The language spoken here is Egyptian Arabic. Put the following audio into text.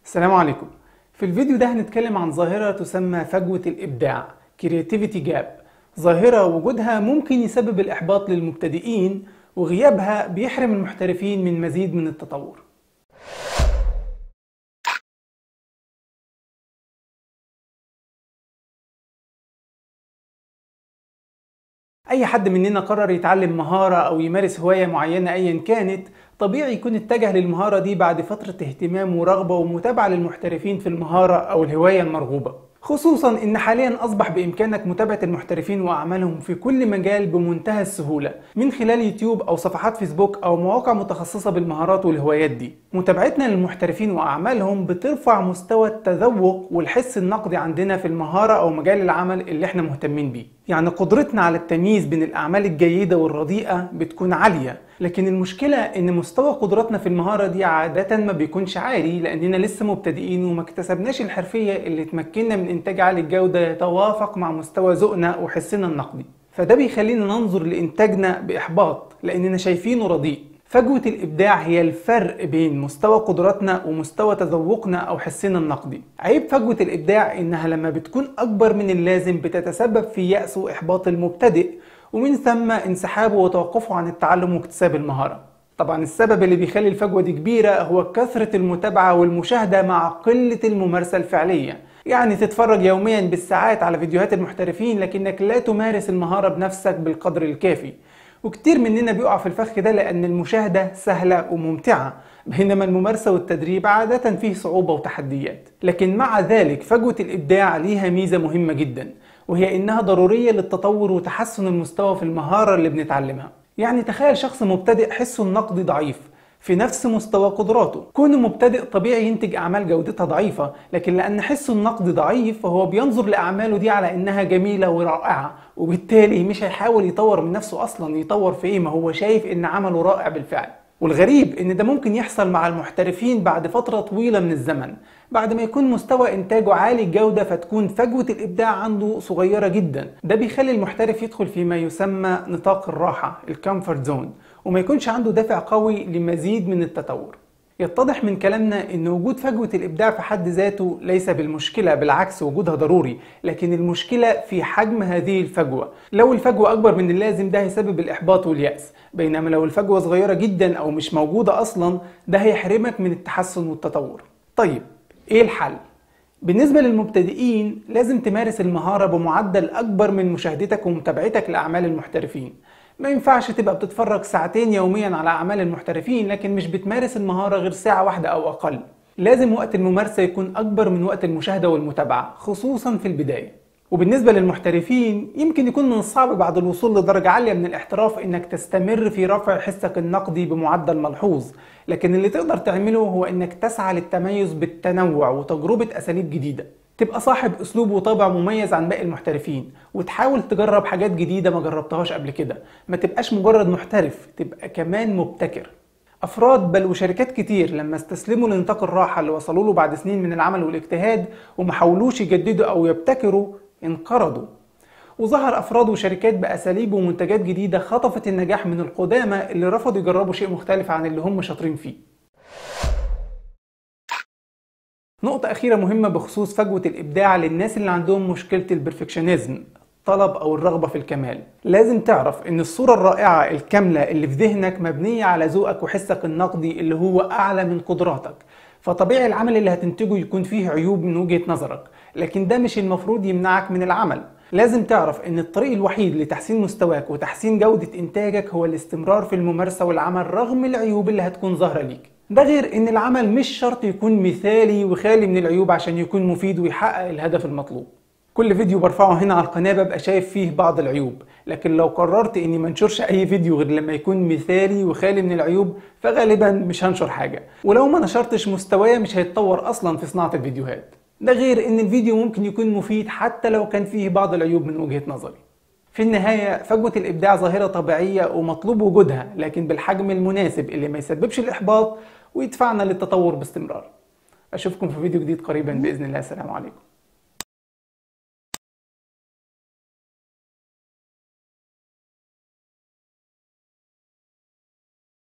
السلام عليكم في الفيديو ده هنتكلم عن ظاهرة تسمى فجوة الإبداع Creativity Gap ظاهرة وجودها ممكن يسبب الإحباط للمبتدئين وغيابها بيحرم المحترفين من مزيد من التطور أي حد مننا قرر يتعلم مهارة أو يمارس هواية معينة أيا كانت طبيعي يكون اتجه للمهارة دي بعد فترة اهتمام ورغبة ومتابعة للمحترفين في المهارة أو الهواية المرغوبة خصوصا ان حاليا اصبح بامكانك متابعه المحترفين واعمالهم في كل مجال بمنتهى السهوله من خلال يوتيوب او صفحات فيسبوك او مواقع متخصصه بالمهارات والهوايات دي متابعتنا للمحترفين واعمالهم بترفع مستوى التذوق والحس النقدي عندنا في المهاره او مجال العمل اللي احنا مهتمين بيه يعني قدرتنا على التمييز بين الاعمال الجيده والرديئه بتكون عاليه لكن المشكلة إن مستوى قدراتنا في المهارة دي عادة ما بيكونش عالي لأننا لسه مبتدئين وما اكتسبناش الحرفية اللي تمكننا من إنتاج عالي الجودة يتوافق مع مستوى ذوقنا وحسنا النقدي فده بيخلينا ننظر لإنتاجنا بإحباط لأننا شايفينه رديء فجوة الإبداع هي الفرق بين مستوى قدراتنا ومستوى تذوقنا أو حسنا النقدي عيب فجوة الإبداع إنها لما بتكون أكبر من اللازم بتتسبب في يأس وإحباط المبتدئ ومن ثم انسحابه وتوقفه عن التعلم واكتساب المهارة طبعا السبب اللي بيخلي الفجوة دي كبيرة هو كثرة المتابعة والمشاهدة مع قلة الممارسة الفعلية يعني تتفرج يوميا بالساعات على فيديوهات المحترفين لكنك لا تمارس المهارة بنفسك بالقدر الكافي وكتير مننا بيقع في الفخ ده لأن المشاهدة سهلة وممتعة بينما الممارسة والتدريب عادة فيه صعوبة وتحديات لكن مع ذلك فجوة الإبداع ليها ميزة مهمة جدا وهي إنها ضرورية للتطور وتحسن المستوى في المهارة اللي بنتعلمها يعني تخيل شخص مبتدئ حسه النقدي ضعيف في نفس مستوى قدراته كونه مبتدئ طبيعي ينتج أعمال جودتها ضعيفة لكن لأن حسه النقدي ضعيف فهو بينظر لأعماله دي على إنها جميلة ورائعة وبالتالي مش هيحاول يطور من نفسه أصلا يطور في إيه ما هو شايف إن عمله رائع بالفعل والغريب ان ده ممكن يحصل مع المحترفين بعد فترة طويلة من الزمن بعد ما يكون مستوى انتاجه عالي الجودة فتكون فجوة الابداع عنده صغيرة جدا ده بيخلي المحترف يدخل فيما يسمى نطاق الراحة الكمفورت زون وما يكونش عنده دافع قوي لمزيد من التطور يتضح من كلامنا ان وجود فجوة الابداع في حد ذاته ليس بالمشكلة بالعكس وجودها ضروري لكن المشكلة في حجم هذه الفجوة لو الفجوة اكبر من اللازم ده هيسبب الاحباط واليأس بينما لو الفجوة صغيرة جدا او مش موجودة اصلا ده هيحرمك من التحسن والتطور طيب ايه الحل؟ بالنسبة للمبتدئين لازم تمارس المهارة بمعدل أكبر من مشاهدتك ومتابعتك لأعمال المحترفين ما ينفعش تبقى بتتفرج ساعتين يوميا على أعمال المحترفين لكن مش بتمارس المهارة غير ساعة واحدة أو أقل لازم وقت الممارسة يكون أكبر من وقت المشاهدة والمتابعة خصوصا في البداية وبالنسبة للمحترفين يمكن يكون من الصعب بعد الوصول لدرجة عالية من الاحتراف انك تستمر في رفع حسك النقدي بمعدل ملحوظ لكن اللي تقدر تعمله هو انك تسعى للتميز بالتنوع وتجربة اساليب جديدة تبقى صاحب اسلوب وطابع مميز عن باقي المحترفين وتحاول تجرب حاجات جديدة ما جربتهاش قبل كده ما تبقاش مجرد محترف تبقى كمان مبتكر افراد بل وشركات كتير لما استسلموا لنطاق الراحة اللي وصلوا له بعد سنين من العمل والاجتهاد وما حاولوش يجددوا او يبتكروا انقرضوا وظهر افراد وشركات باساليب ومنتجات جديده خطفت النجاح من القدامى اللي رفضوا يجربوا شيء مختلف عن اللي هم شاطرين فيه نقطة أخيرة مهمة بخصوص فجوة الإبداع للناس اللي عندهم مشكلة البرفكشنزم الطلب أو الرغبة في الكمال لازم تعرف إن الصورة الرائعة الكاملة اللي في ذهنك مبنية على ذوقك وحسك النقدي اللي هو أعلى من قدراتك فطبيعي العمل اللي هتنتجه يكون فيه عيوب من وجهة نظرك لكن ده مش المفروض يمنعك من العمل لازم تعرف ان الطريق الوحيد لتحسين مستواك وتحسين جودة انتاجك هو الاستمرار في الممارسة والعمل رغم العيوب اللي هتكون ظاهرة ليك ده غير ان العمل مش شرط يكون مثالي وخالي من العيوب عشان يكون مفيد ويحقق الهدف المطلوب كل فيديو برفعه هنا على القناة ببقى شايف فيه بعض العيوب لكن لو قررت اني منشرش اي فيديو غير لما يكون مثالي وخالي من العيوب فغالبا مش هنشر حاجة ولو ما نشرتش مستوايا مش هيتطور اصلا في صناعة الفيديوهات ده غير ان الفيديو ممكن يكون مفيد حتى لو كان فيه بعض العيوب من وجهة نظري في النهاية فجوة الإبداع ظاهرة طبيعية ومطلوب وجودها لكن بالحجم المناسب اللي ما يسببش الإحباط ويدفعنا للتطور باستمرار أشوفكم في فيديو جديد قريبا بإذن الله السلام عليكم